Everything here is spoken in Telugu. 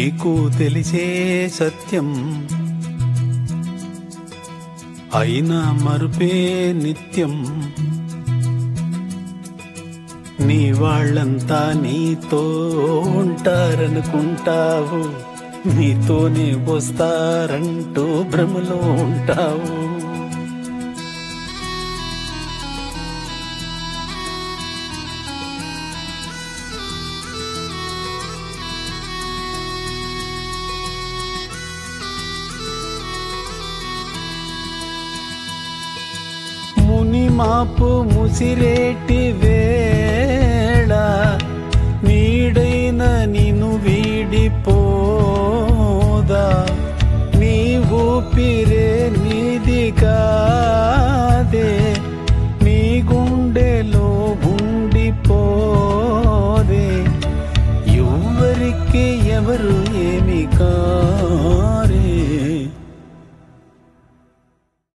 నీకు తెలిసే సత్యం అయినా మరుపే నిత్యం నీ వాళ్ళంతా నీతో ఉంటారనుకుంటావు నీతోనే వస్తారంటూ భ్రమలో ఉంటావు ముని మాపు ముసిరేటి వేళ నీడైన నిన్ను వీడిపోదా నీ ఊపిరే నీది కాదా